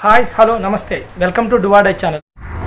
hi hello నమస్తే welcome to డువాడై channel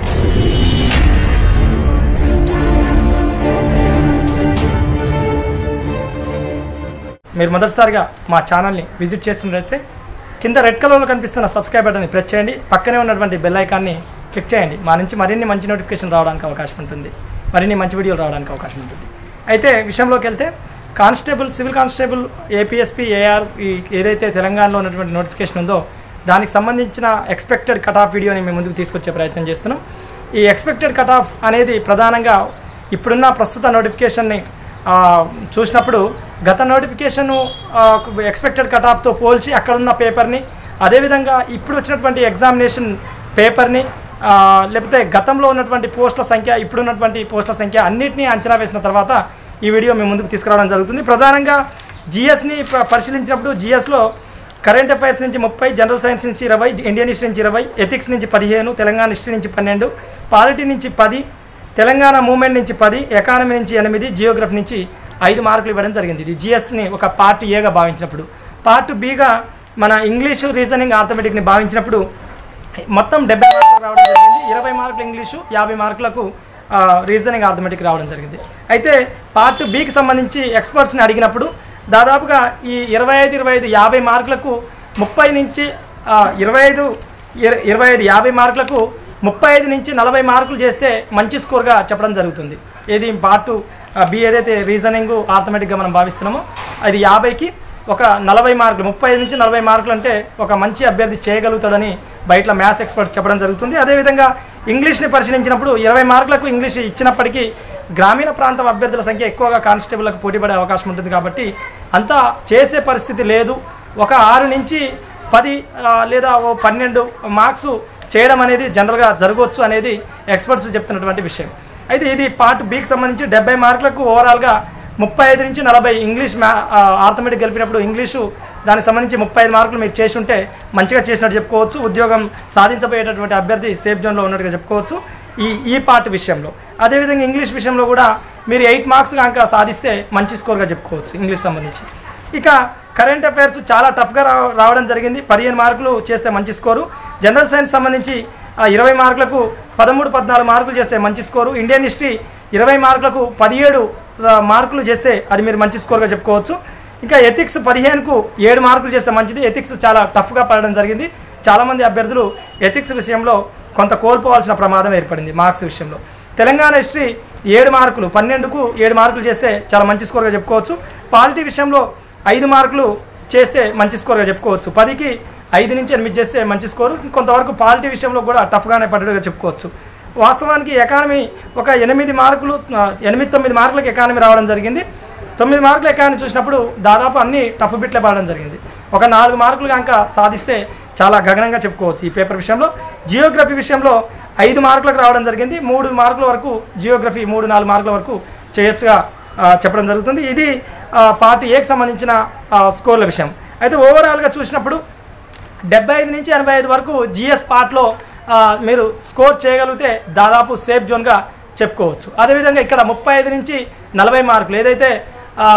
మీరు మొదటిసారిగా మా ఛానల్ని విజిట్ చేస్తున్నట్లయితే కింద రెడ్ కలర్లో కనిపిస్తున్న సబ్స్క్రైబ్ బటన్ని ప్రెస్ చేయండి పక్కనే ఉన్నటువంటి బెల్ ఐకాన్ని క్లిక్ చేయండి మా నుంచి మరిన్ని మంచి నోటిఫికేషన్ రావడానికి అవకాశం ఉంటుంది మరిన్ని మంచి వీడియోలు రావడానికి అవకాశం ఉంటుంది అయితే విషయంలోకి వెళ్తే constable civil constable APSP AR ఈ ఏదైతే తెలంగాణలో ఉన్నటువంటి నోటిఫికేషన్ ఉందో దానికి సంబంధించిన ఎక్స్పెక్టెడ్ కట్ ఆఫ్ వీడియోని మేము ముందుకు తీసుకొచ్చే ప్రయత్నం చేస్తున్నాం ఈ ఎక్స్పెక్టెడ్ కట్ ఆఫ్ అనేది ప్రధానంగా ఇప్పుడున్న ప్రస్తుత నోటిఫికేషన్ని ఆ, చూసినప్పుడు గత నోటిఫికేషన్ ఎక్స్పెక్టెడ్ కట్ ఆఫ్తో పోల్చి అక్కడున్న పేపర్ని అదేవిధంగా ఇప్పుడు వచ్చినటువంటి ఎగ్జామినేషన్ పేపర్ని ఆ, లేకపోతే గతంలో ఉన్నటువంటి పోస్టుల సంఖ్య ఇప్పుడున్నటువంటి పోస్టుల సంఖ్య అన్నిటినీ అంచనా వేసిన తర్వాత ఈ వీడియో మేము ముందుకు తీసుకురావడం జరుగుతుంది ప్రధానంగా జిఎస్ని పరిశీలించినప్పుడు జిఎస్లో కరెంట్ అఫైర్స్ నుంచి ముప్పై జనరల్ సైన్స్ నుంచి ఇరవై ఇండియన్ హిస్టరీ నుంచి ఇరవై ఎథిక్స్ నుంచి పదిహేను తెలంగాణ హిస్టరీ నుంచి పన్నెండు పాలిటీ నుంచి పది తెలంగాణ మూమెంట్ నుంచి పది ఎకానమీ నుంచి ఎనిమిది జియోగ్రఫీ నుంచి ఐదు మార్కులు ఇవ్వడం జరిగింది ఇది జిఎస్ని ఒక పార్ట్ ఏగా భావించినప్పుడు పార్ట్ బిగా మన ఇంగ్లీషు రీజనింగ్ ఆర్థమెటిక్ని భావించినప్పుడు మొత్తం డెబ్బై మార్కులు రావడం జరిగింది ఇరవై మార్కులు ఇంగ్లీషు యాభై మార్కులకు ఆ, రీజనింగ్ ఆర్థమెటిక్ రావడం జరిగింది అయితే పార్ట్ బికి సంబంధించి ఎక్స్పర్ట్స్ని అడిగినప్పుడు దాదాపుగా ఈ ఇరవై ఐదు ఇరవై ఐదు యాభై మార్కులకు ముప్పై నుంచి ఆ, ఇరవై ఐదు ఇర- ఇరవై ఐదు యాభై మార్కులకు ముప్పై ఐదు నుంచి నలభై మార్కులు చేస్తే మంచి స్కోర్గా చెప్పడం జరుగుతుంది ఏది పార్ట్ బి ఏదైతే రీజనింగ్ ఆర్థమెటిక్గా మనం భావిస్తున్నామో అది యాభైకి ఒక నలభై మార్కులు ముప్పై ఐదు నుంచి నలభై మార్కులు అంటే ఒక మంచి అభ్యర్థి చేయగలుగుతాడని బయట మ్యాథ్స్ ఎక్స్పర్ట్స్ చెప్పడం జరుగుతుంది అదేవిధంగా ఇంగ్లీష్ని పరిశీలించినప్పుడు ఇరవై మార్కులకు ఇంగ్లీష్ ఇచ్చినప్పటికీ గ్రామీణ ప్రాంతం అభ్యర్థుల సంఖ్య ఎక్కువగా కానిస్టేబుల్లకు పోటీపడే అవకాశం ఉంటుంది కాబట్టి అంతా చేసే పరిస్థితి లేదు ఒక ఆరు నుంచి పది ఆ, లేదా ఓ పన్నెండు మార్క్స్ చేయడం అనేది జనరల్గా జరగవచ్చు అనేది ఎక్స్పర్ట్స్ చెప్తున్నటువంటి విషయం అయితే ఇది పార్ట్ బికి సంబంధించి డెబ్బై మార్కులకు ఓవరాల్గా ముప్పై ఐదు నుంచి నలభై ఇంగ్లీష్ మ్యా ఆర్థమెటిక్ గెలిపినప్పుడు ఇంగ్లీషు దానికి సంబంధించి ముప్పై ఐదు మార్కులు మీరు చేసి ఉంటే మంచిగా చేసినట్టు చెప్పుకోవచ్చు ఉద్యోగం సాధించబోయేటటువంటి అభ్యర్థి సేఫ్ జోన్లో ఉన్నట్టుగా చెప్పుకోవచ్చు ఈ ఈ పార్ట్ విషయంలో అదేవిధంగా ఇంగ్లీష్ విషయంలో కూడా మీరు ఎయిట్ మార్క్స్ కనుక సాధిస్తే మంచి స్కోర్గా చెప్పుకోవచ్చు ఇంగ్లీష్ సంబంధించి ఇక కరెంట్ అఫైర్స్ చాలా టఫ్గా రా రావడం జరిగింది పదిహేను మార్కులు చేస్తే మంచి స్కోరు జనరల్ సైన్స్ సంబంధించి ఆ, ఇరవై మార్కులకు పదమూడు పద్నాలుగు మార్కులు చేస్తే మంచి స్కోరు ఇండియన్ హిస్టరీ ఇరవై మార్కులకు పదిహేడు ఆ, మార్కులు చేస్తే అది మీరు మంచి స్కోర్గా చెప్పుకోవచ్చు ఇంకా ఎథిక్స్ పదిహేనుకు ఏడు మార్కులు చేస్తే మంచిది ఎథిక్స్ చాలా టఫ్గా పడడం జరిగింది చాలామంది అభ్యర్థులు ఎథిక్స్ విషయంలో కొంత కోల్పోవాల్సిన ప్రమాదం ఏర్పడింది మార్క్స్ విషయంలో తెలంగాణ హిస్టరీ ఏడు మార్కులు పన్నెండుకు ఏడు మార్కులు చేస్తే చాలా మంచి స్కోర్గా చెప్పుకోవచ్చు పాలిటీ విషయంలో ఐదు మార్కులు చేస్తే మంచి స్కోర్గా చెప్పుకోవచ్చు పదికి ఐదు నుంచి ఎనిమిది చేస్తే మంచి స్కోరు కొంతవరకు పాలిటీ విషయంలో కూడా టఫ్గానే పడ్డట్టుగా చెప్పుకోవచ్చు వాస్తవానికి ఎకానమీ ఒక ఎనిమిది మార్కులు ఆ, ఎనిమిది తొమ్మిది మార్కులకు ఎకానమీ రావడం జరిగింది తొమ్మిది మార్కులు ఎకానమీ చూసినప్పుడు దాదాపు అన్ని టఫ్ బిట్లే పడడం జరిగింది ఒక నాలుగు మార్కులు కనుక సాధిస్తే చాలా గగనంగా చెప్పుకోవచ్చు ఈ పేపర్ విషయంలో జియోగ్రఫీ విషయంలో ఐదు మార్కులకు రావడం జరిగింది మూడు మార్కుల వరకు జియోగ్రఫీ మూడు నాలుగు మార్కుల వరకు చేయొచ్చుగా ఆ, చెప్పడం జరుగుతుంది ఇది ఆ, పార్ట్ ఏకి సంబంధించిన ఆ, స్కోర్ల విషయం అయితే ఓవరాల్గా చూసినప్పుడు డెబ్బై ఐదు నుంచి ఎనభై ఐదు వరకు జిఎస్ పార్ట్లో ఆ, మీరు స్కోర్ చేయగలిగితే దాదాపు సేఫ్ జోన్గా చెప్పుకోవచ్చు అదేవిధంగా ఇక్కడ ముప్పై ఐదు నుంచి నలభై మార్కులు ఏదైతే ఆ,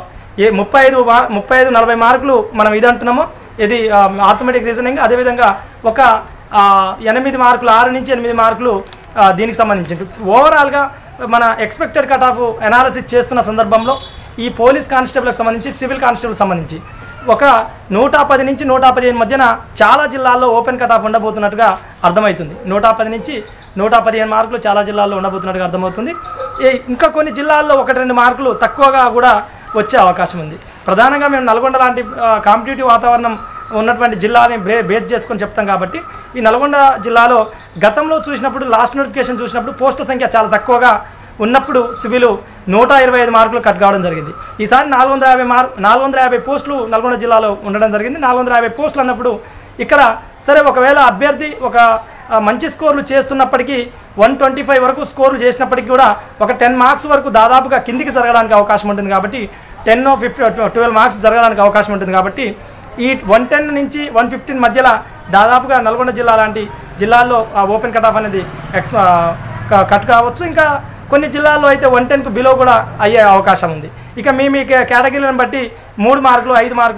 ఏ ముప్పై ఐదు మార్ ముప్పై ఐదు నలభై మార్కులు మనం ఇది అంటున్నామో ఇది ఆర్థమెటిక్ రీజనింగ్ అదేవిధంగా ఒక ఆ, ఎనిమిది మార్కులు ఆరు నుంచి ఎనిమిది మార్కులు ఆ, దీనికి సంబంధించి ఓవరాల్గా మన ఎక్స్పెక్టెడ్ కట్ ఆఫ్ అనాలిసిస్ చేస్తున్న సందర్భంలో ఈ పోలీస్ కానిస్టేబుల్కి సంబంధించి సివిల్ కానిస్టేబుల్ సంబంధించి ఒక నూట పది నుంచి నూట పదిహేను మధ్యన చాలా జిల్లాల్లో ఓపెన్ కట్ ఆఫ్ ఉండబోతున్నట్టుగా అర్థమవుతుంది నూట పది నుంచి నూట పదిహేను మార్కులు చాలా జిల్లాల్లో ఉండబోతున్నట్టుగా అర్థమవుతుంది ఈ ఇంకా కొన్ని జిల్లాల్లో ఒకటి రెండు మార్కులు తక్కువగా కూడా వచ్చే అవకాశం ఉంది ప్రధానంగా మేము నల్గొండ లాంటి కాంపిటేటివ్ వాతావరణం ఉన్నటువంటి జిల్లాని బే బేస్ చేసుకొని చెప్తాం కాబట్టి ఈ నల్గొండ జిల్లాలో గతంలో చూసినప్పుడు లాస్ట్ నోటిఫికేషన్ చూసినప్పుడు పోస్టుల సంఖ్య చాలా తక్కువగా ఉన్నప్పుడు సివిల్ నూట ఇరవై ఐదు మార్కులు కట్ కావడం జరిగింది ఈసారి నాలుగు వందల యాభై మార్ నాలుగు వందల యాభై పోస్టులు నల్గొండ జిల్లాలో ఉండడం జరిగింది నాలుగు వందల యాభై పోస్టులు అన్నప్పుడు ఇక్కడ సరే ఒకవేళ అభ్యర్థి ఒక ఆ, మంచి స్కోర్లు చేస్తున్నప్పటికీ వన్ ట్వంటీ ఫైవ్ వరకు స్కోర్లు చేసినప్పటికీ కూడా ఒక టెన్ మార్క్స్ వరకు దాదాపుగా కిందికి జరగడానికి అవకాశం ఉంటుంది కాబట్టి టెన్ ఫిఫ్టీ ట్వెల్వ్ మార్క్స్ జరగడానికి అవకాశం ఉంటుంది కాబట్టి ఈ వన్ టెన్ నుంచి వన్ ఫిఫ్టీన్ మధ్యలో దాదాపుగా నల్గొండ జిల్లా లాంటి జిల్లాల్లో ఆ ఓపెన్ కట్ ఆఫ్ అనేది ఎక్స్ ఆ, క- కట్ కావచ్చు ఇంకా కొన్ని జిల్లాల్లో అయితే వన్ టెన్కు బిలో కూడా అయ్యే అవకాశం ఉంది ఇక మీ మీ కే- కేటగిరీలను బట్టి మూడు మార్కులు ఐదు మార్కులు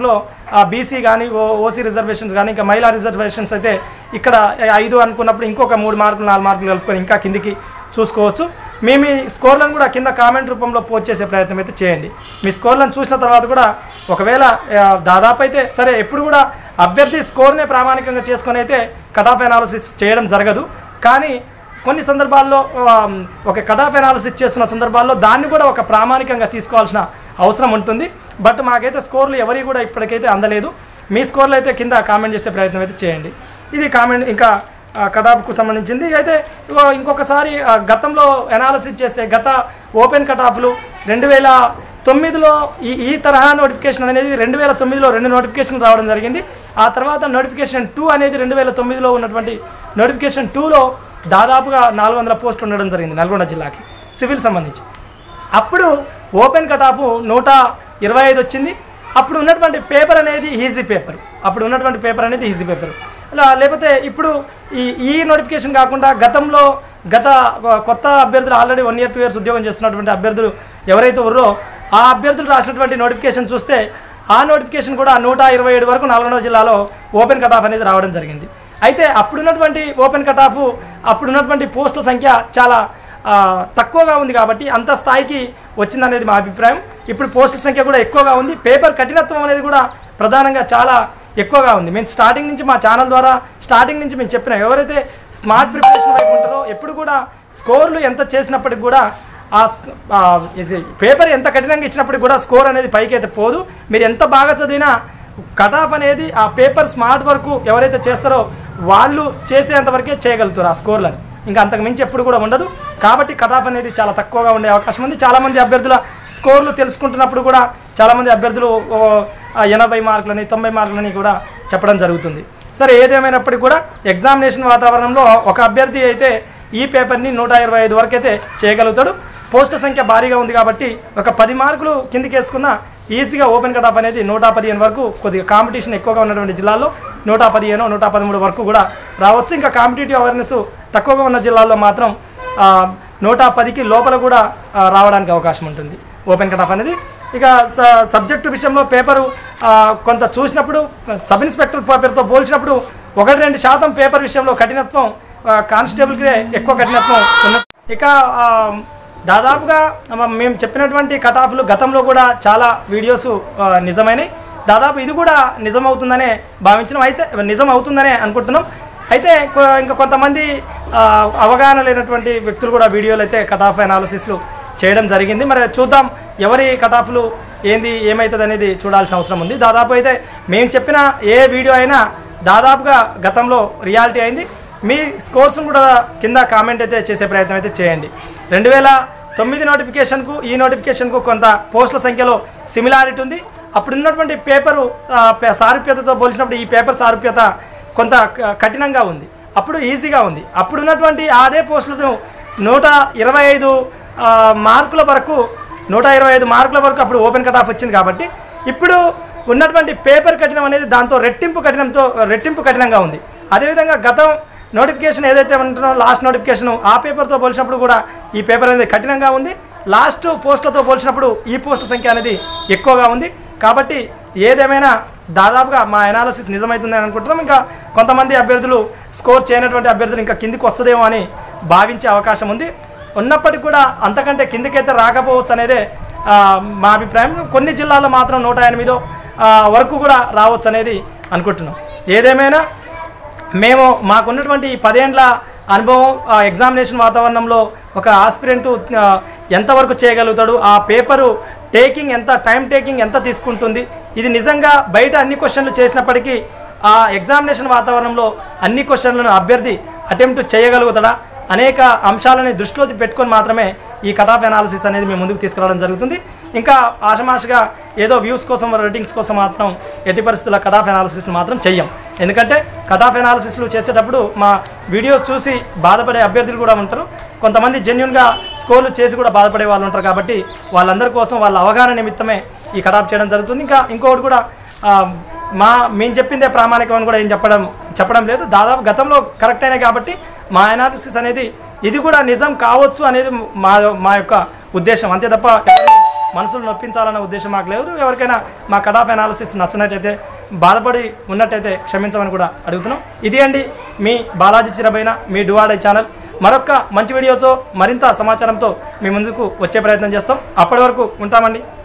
బీసీ కానీ ఓ ఓసీ రిజర్వేషన్స్ కానీ ఇంకా మహిళా రిజర్వేషన్స్ అయితే ఇక్కడ ఐదు అనుకున్నప్పుడు ఇంకొక మూడు మార్కులు నాలుగు మార్కులు కలుపుకొని ఇంకా కిందికి చూసుకోవచ్చు మీ మీ స్కోర్లను కూడా కింద కామెంట్ రూపంలో పోస్ట్ చేసే ప్రయత్నం అయితే చేయండి మీ స్కోర్లను చూసిన తర్వాత కూడా ఒకవేళ ఆ, దాదాపు అయితే సరే ఎప్పుడు కూడా అభ్యర్థి స్కోర్నే ప్రామాణికంగా చేసుకొని అయితే కట్ ఆఫ్ అనాలిసిస్ చేయడం జరగదు కానీ కొన్ని సందర్భాల్లో ఆ, ఒక కట్ ఆఫ్ అనాలిసిస్ చేస్తున్న సందర్భాల్లో దాన్ని కూడా ఒక ప్రామాణికంగా తీసుకోవాల్సిన అవసరం ఉంటుంది బట్ మాకైతే స్కోర్లు ఎవరి కూడా ఇప్పటికైతే అందలేదు మీ స్కోర్లు అయితే కింద కామెంట్ చేసే ప్రయత్నం అయితే చేయండి ఇది కామెంట్ ఇంకా కటాఫ్కు సంబంధించింది అయితే ఇగో ఇంకొకసారి ఆ, గతంలో అనాలిసిస్ చేస్తే గత ఓపెన్ కటాఫ్లు రెండు వేల తొమ్మిదిలో ఈ ఈ తరహా నోటిఫికేషన్ అనేది రెండు వేల తొమ్మిదిలో రెండు నోటిఫికేషన్ రావడం జరిగింది ఆ తర్వాత నోటిఫికేషన్ టూ అనేది రెండు వేల తొమ్మిదిలో ఉన్నటువంటి నోటిఫికేషన్ టూలో దాదాపుగా నాలుగు వందల పోస్టులు ఉండడం జరిగింది నల్గొండ జిల్లాకి సివిల్ సంబంధించి అప్పుడు ఓపెన్ కట్ ఆఫ్ నూట ఇరవై ఐదు వచ్చింది అప్పుడు ఉన్నటువంటి పేపర్ అనేది ఈజీ పేపర్ అప్పుడు ఉన్నటువంటి పేపర్ అనేది ఈజీ పేపర్ ఇలా లేకపోతే ఇప్పుడు ఈ ఈ నోటిఫికేషన్ కాకుండా గతంలో గత కొత్త అభ్యర్థులు already one year two years ఉద్యోగం చేస్తున్నటువంటి అభ్యర్థులు ఎవరైతే ఉన్నారో ఆ అభ్యర్థులు రాసినటువంటి నోటిఫికేషన్ చూస్తే ఆ నోటిఫికేషన్ కూడా నూట ఇరవై ఏడు వరకు నల్గొండ జిల్లాలో ఓపెన్ కట్ ఆఫ్ అనేది రావడం జరిగింది అయితే అప్పుడున్నటువంటి ఓపెన్ కట్ ఆఫ్ అప్పుడున్నటువంటి పోస్టుల సంఖ్య చాలా ఆ, తక్కువగా ఉంది కాబట్టి అంత స్థాయికి వచ్చిందనేది మా అభిప్రాయం ఇప్పుడు పోస్టుల సంఖ్య కూడా ఎక్కువగా ఉంది పేపర్ కఠినత్వం అనేది కూడా ప్రధానంగా చాలా ఎక్కువగా ఉంది మేము స్టార్టింగ్ నుంచి మా ఛానల్ ద్వారా స్టార్టింగ్ నుంచి మేము చెప్పినాం ఎవరైతే స్మార్ట్ ప్రిపరేషన్ వైపు ఉంటారో ఎప్పుడు కూడా స్కోర్లు ఎంత చేసినప్పటికి కూడా ఆ స్- ఆ ఇది పేపర్ ఎంత కఠినంగా ఇచ్చినప్పటికి కూడా స్కోర్ అనేది పైకి అయితే పోదు మీరు ఎంత బాగా చదివినా కట్ ఆఫ్ అనేది ఆ పేపర్ స్మార్ట్ వరకు ఎవరైతే చేస్తారో వాళ్ళు చేసేంత వరకే చేయగలుగుతారు ఆ స్కోర్లను ఇంకా అంతకు మించి ఎప్పుడు కూడా ఉండదు కాబట్టి కట్ ఆఫ్ అనేది చాలా తక్కువగా ఉండే అవకాశం ఉంది చాలామంది అభ్యర్థుల స్కోర్లు తెలుసుకుంటున్నప్పుడు కూడా చాలామంది అభ్యర్థులు ఓ, ఆ, ఎనభై మార్కులని తొంభై మార్కులని కూడా చెప్పడం జరుగుతుంది సరే ఏదేమైనప్పటికీ కూడా ఎగ్జామినేషన్ వాతావరణంలో ఒక అభ్యర్థి అయితే ఈ పేపర్ని నూట ఇరవై ఐదు వరకు అయితే చేయగలుగుతాడు పోస్టుల సంఖ్య భారీగా ఉంది కాబట్టి ఒక పది మార్కులు కిందికి వేసుకున్న ఈజీగా ఓపెన్ కట్ ఆఫ్ అనేది నూట పదిహేను వరకు కొద్దిగా కాంపిటీషన్ ఎక్కువగా ఉన్నటువంటి జిల్లాల్లో నూట పదిహేను నూట పదమూడు వరకు కూడా రావచ్చు ఇంకా కాంపిటేటివ్ అవేర్నెస్ తక్కువగా ఉన్న జిల్లాల్లో మాత్రం ఆ, నూట పదికి లోపల కూడా ఆ, రావడానికి అవకాశం ఉంటుంది ఓపెన్ కట్ ఆఫ్ అనేది ఇక స సబ్జెక్టు విషయంలో పేపరు ఆ, కొంత చూసినప్పుడు సబ్ ఇన్స్పెక్టర్ పేపర్తో పోల్చినప్పుడు ఒకటి రెండు శాతం పేపర్ విషయంలో కఠినత్వం ఆ, కానిస్టేబుల్కే ఎక్కువ కఠినత్వం ఉన్న ఇక ఆ, దాదాపుగా మ- మేము చెప్పినటువంటి కటాఫ్లు గతంలో కూడా చాలా వీడియోస్ ఆ, నిజమైనవి దాదాపు ఇది కూడా నిజమవుతుందనే భావించడం అయితే నిజం అవుతుందనే అనుకుంటున్నాం అయితే కొ- ఇంకా కొంతమంది ఆ, అవగాహన లేనటువంటి వ్యక్తులు కూడా వీడియోలు అయితే కటాఫ్ అనాలిసిస్లు చేయడం జరిగింది మరి చూద్దాం ఎవరి కటాఫ్లు ఏంది ఏమవుతుంది అనేది చూడాల్సిన అవసరం ఉంది దాదాపు అయితే మేము చెప్పిన ఏ వీడియో అయినా దాదాపుగా గతంలో రియాలిటీ అయింది మీ స్కోర్స్ను కూడా కింద కామెంట్ అయితే చేసే ప్రయత్నం అయితే చేయండి రెండు వేల తొమ్మిది నోటిఫికేషన్కు ఈ నోటిఫికేషన్కు కొంత పోస్టుల సంఖ్యలో సిమిలారిటీ ఉంది అప్పుడు ఉన్నటువంటి పేపరు ఆ, పే- సారూప్యతతో పోల్చినప్పుడు ఈ పేపర్ సారూప్యత కొంత క- కఠినంగా ఉంది అప్పుడు ఈజీగా ఉంది అప్పుడు ఉన్నటువంటి అదే పోస్టులను నూట ఇరవై ఐదు ఆ, మార్కుల వరకు నూట ఇరవై ఐదు మార్కుల వరకు అప్పుడు ఓపెన్ కట్ ఆఫ్ వచ్చింది కాబట్టి ఇప్పుడు ఉన్నటువంటి పేపర్ కఠినం అనేది దాంతో రెట్టింపు కఠినంతో రెట్టింపు కఠినంగా ఉంది అదేవిధంగా గతం నోటిఫికేషన్ ఏదైతే ఉంటుందో లాస్ట్ నోటిఫికేషన్ ఆ పేపర్తో పోల్చినప్పుడు కూడా ఈ పేపర్ అనేది కఠినంగా ఉంది లాస్ట్ పోస్టులతో పోల్చినప్పుడు ఈ పోస్టుల సంఖ్య అనేది ఎక్కువగా ఉంది కాబట్టి ఏదేమైనా దాదాపుగా మా అనాలసిస్ నిజమవుతుందని అనుకుంటున్నాం ఇంకా కొంతమంది అభ్యర్థులు స్కోర్ చేయనటువంటి అభ్యర్థులు ఇంకా కిందికి వస్తుందేమో అని భావించే అవకాశం ఉంది ఉన్నప్పటికీ కూడా అంతకంటే కిందకైతే రాకపోవచ్చు అనేదే ఆ, మా అభిప్రాయం కొన్ని జిల్లాల్లో మాత్రం నూట ఎనిమిదో ఆ, వరకు కూడా రావచ్చు అనేది అనుకుంటున్నాం ఏదేమైనా మేము మాకున్నటువంటి ఈ పదేండ్ల అనుభవం ఆ ఎగ్జామినేషన్ వాతావరణంలో ఒక ఆస్పిరెంట్ ఎంతవరకు చేయగలుగుతాడు ఆ పేపరు టేకింగ్ ఎంత టైం టేకింగ్ ఎంత తీసుకుంటుంది ఇది నిజంగా బయట అన్ని క్వశ్చన్లు చేసినప్పటికీ ఆ ఎగ్జామినేషన్ వాతావరణంలో అన్ని క్వశ్చన్లను అభ్యర్థి అటెంప్ట్ చేయగలుగుతాడా అనేక అంశాలని దృష్టిలో పెట్టుకొని మాత్రమే ఈ కట్ ఆఫ్ అనాలిసిస్ అనేది మేము ముందుకు తీసుకురావడం జరుగుతుంది ఇంకా ఆషమాషగా ఏదో వ్యూస్ కోసం రేటింగ్స్ కోసం మాత్రం ఎట్టి పరిస్థితుల్లో కట్ ఆఫ్ అనాలిసిస్ మాత్రం చెయ్యం ఎందుకంటే కట్ ఆఫ్ అనాలిసిస్లు చేసేటప్పుడు మా వీడియోస్ చూసి బాధపడే అభ్యర్థులు కూడా ఉంటారు కొంతమంది జెన్యున్గా స్కోర్లు చేసి కూడా బాధపడే వాళ్ళు ఉంటారు కాబట్టి వాళ్ళందరి కోసం వాళ్ళ అవగాహన నిమిత్తమే ఈ కట్ ఆఫ్ చేయడం జరుగుతుంది ఇంకా ఇంకొకటి కూడా ఆ, మా మేము చెప్పిందే ప్రామాణికం అని కూడా ఏం చెప్పడం చెప్పడం లేదు దాదాపు గతంలో కరెక్ట్ అయినాయి కాబట్టి మా అనాలిసిస్ అనేది ఇది కూడా నిజం కావచ్చు అనేది మా మా యొక్క ఉద్దేశం అంతే తప్ప ఎవరిని మనసులు నొప్పించాలన్న ఉద్దేశం మాకు లేదు ఎవరికైనా మా కట్ ఆఫ్ అనాలిసిస్ నచ్చినట్టయితే బాధపడి ఉన్నట్టయితే క్షమించమని కూడా అడుగుతున్నాం ఇది అండి మీ బాలాజీ చిరబైన మీ డువాడై ఛానల్ మరొక మంచి వీడియోతో మరింత సమాచారంతో మీ ముందుకు వచ్చే ప్రయత్నం చేస్తాం అప్పటి వరకు ఉంటామండి